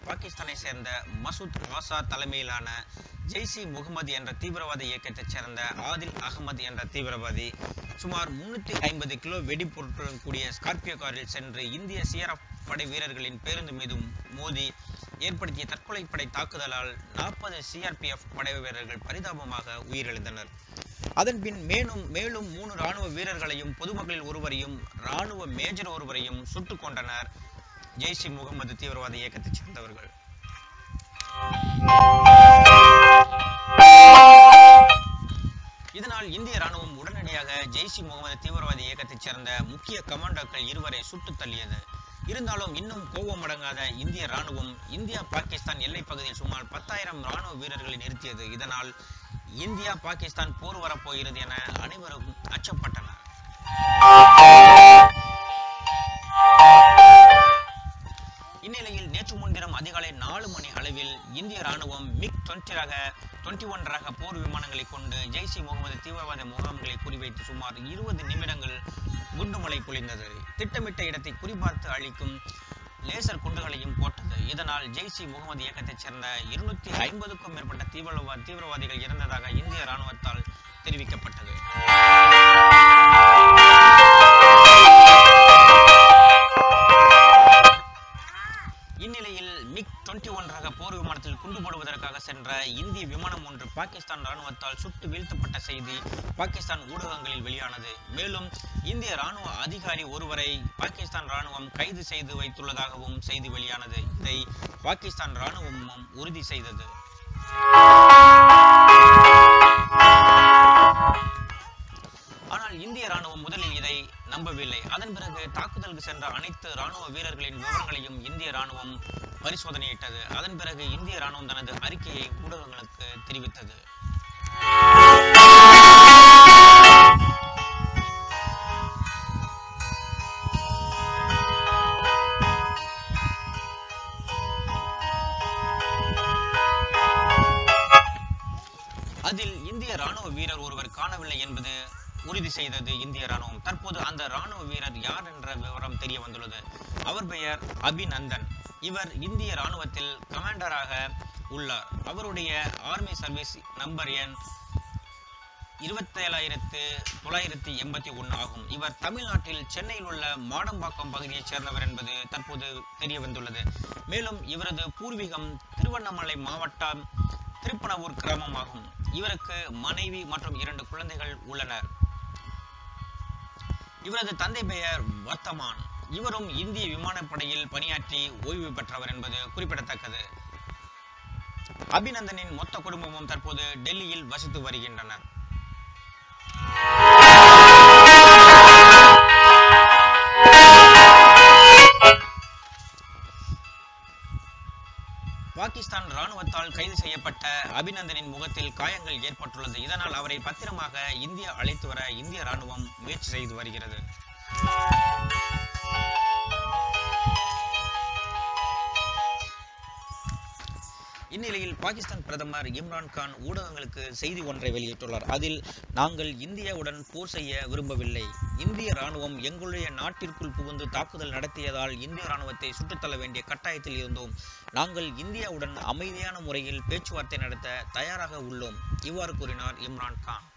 பாகிஸ்தானை சேர்ந்த மசூத் ராசா தலைமையிலான ஜெய்ஷ் இ முகமது என்ற தீவிரவாத இயக்கத்தைச் சேர்ந்த ஆதில் அகமது என்ற தீவிரவாதி சுமார் முன்னூத்தி ஐம்பது கிலோ வெடிபொருட்களுடன் கூடிய ஸ்கார்பியோ காரில் சென்று இந்திய சிஆர்எஃப் படை வீரர்களின் பேருந்து மீது மோதி ஏற்படுத்திய தற்கொலைப்படை தாக்குதலால் நாற்பது சிஆர்பிஎஃப் படை வீரர்கள் பரிதாபமாக உயிரிழந்தனர் அதன்பின் மேலும் மேலும் மூணு ராணுவ வீரர்களையும் பொதுமக்களில் ஒருவரையும் ராணுவ மேஜர் ஒருவரையும் சுட்டுக் கொண்டனர் ஜெய்ஷ் இ முகமது தீவிரவாத இயக்கத்தைச் சேர்ந்தவர்கள் இதனால் இந்திய ராணுவம் உடனடியாக ஜெய்ஷ் இ முகமது தீவிரவாத இயக்கத்தைச் சேர்ந்த முக்கிய கமாண்டோக்கள் இருவரை சுட்டுத் தள்ளியது இருந்தாலும் இன்னும் கோபமடங்காத இந்திய ராணுவம் இந்தியா பாகிஸ்தான் எல்லைப் பகுதியில் சுமார் பத்தாயிரம் ராணுவ வீரர்களை நிறுத்தியது இதனால் இந்தியா பாகிஸ்தான் போர் வரப்போகிறது என அனைவரும் அச்சப்பட்டனர் இந்நிலையில் நேற்று முன்தினம் அதிகாலை நாலு மணி அளவில் இந்திய ராணுவம் மிக் டுவெண்ட்டி ரக டுவெண்ட்டி ஒன் ரக போர் விமானங்களை கொண்டு ஜெய்ஷ் இ முகமது தீவிரவாத முகாம்களை குறிவைத்து சுமார் இருபது நிமிடங்கள் குண்டுமலை பொழிந்தது திட்டமிட்ட இடத்தை குறிபார்த்து அழிக்கும் லேசர் குண்டுகளையும் போட்டது இதனால் ஜெய்ஷ் இ முகமது இயக்கத்தைச் சேர்ந்த இருநூத்தி ஐம்பதுக்கும் மேற்பட்ட தீவிரவா தீவிரவாதிகள் இறந்ததாக இந்திய ராணுவத்தால் தெரிவிக்கப்பட்டது இந்நிலையில் மிக் டுவெண்ட்டி ஒன் ரக போர் விமானத்தில் குண்டு போடுவதற்காக சென்ற இந்திய விமானம் ஒன்று பாகிஸ்தான் ராணுவத்தால் சுட்டு வீழ்த்தப்பட்ட செய்தி பாகிஸ்தான் ஊடகங்களில் வெளியானது மேலும் இந்திய ராணுவ அதிகாரி ஒருவரை பாகிஸ்தான் ராணுவம் கைது செய்து வைத்துள்ளதாகவும் செய்தி வெளியானது இதை பாகிஸ்தான் ராணுவமும் உறுதி செய்தது ஆனால் இந்திய ராணுவம் முதலில் இதை நம்பவில்லை அதன் பிறகு தாக்குதலுக்கு சென்ற அனைத்து ராணுவ வீரர்களின் விவரங்களையும் இந்திய ராணுவம் பரிசோதனையிட்டது அதன் பிறகு இந்திய ராணுவம் தனது அறிக்கையை ஊடகங்களுக்கு தெரிவித்தது அதில் இந்திய ராணுவ வீரர் ஒருவர் காணவில்லை என்பது உறுதி செய்தது இந்திய ராணுவம் தற்போது அந்த ராணுவ வீரர் யார் என்ற விவரம் தெரிய வந்துள்ளது அவர் பெயர் அபிநந்தன் இவர் இந்திய ராணுவத்தில் கமாண்டராக உள்ளார் அவருடைய ஆர்மி சர்வீஸ் நம்பர் எண் இருபத்தேழாயிரத்து தொள்ளாயிரத்தி எண்பத்தி ஒன்று ஆகும் இவர் தமிழ்நாட்டில் சென்னையில் உள்ள மாடம்பாக்கம் பகுதியைச் சேர்ந்தவர் என்பது தற்போது தெரிய வந்துள்ளது மேலும் இவரது பூர்வீகம் திருவண்ணாமலை மாவட்டம் திருப்பனவூர் கிராமமாகும் இவருக்கு மனைவி மற்றும் இரண்டு குழந்தைகள் உள்ளனர் இவரது தந்தை பெயர் வர்த்தமான் இவரும் இந்திய விமானப்படையில் பணியாற்றி ஓய்வு பெற்றவர் என்பது குறிப்பிடத்தக்கது அபிநந்தனின் மொத்த குடும்பமும் தற்போது டெல்லியில் வசித்து வருகின்றனர் பாகிஸ்தான் ராணுவத்தால் கைது செய்யப்பட்ட அபிநந்தனின் முகத்தில் காயங்கள் ஏற்பட்டுள்ளது இதனால் அவரை பத்திரமாக இந்தியா அழைத்து வர இந்திய ராணுவம் முயற்சி செய்து வருகிறது இந்நிலையில் பாகிஸ்தான் பிரதமர் இம்ரான் கான் ஊடகங்களுக்கு செய்தி ஒன்றை வெளியிட்டுள்ளார் அதில் நாங்கள் இந்தியாவுடன் போர் செய்ய விரும்பவில்லை இந்திய ராணுவம் எங்களுடைய நாட்டிற்குள் புகுந்து தாக்குதல் நடத்தியதால் இந்திய ராணுவத்தை சுட்டுத்தள்ள வேண்டிய கட்டாயத்தில் இருந்தோம் நாங்கள் இந்தியாவுடன் அமைதியான முறையில் பேச்சுவார்த்தை நடத்த தயாராக உள்ளோம் இவ்வாறு கூறினார் இம்ரான் கான்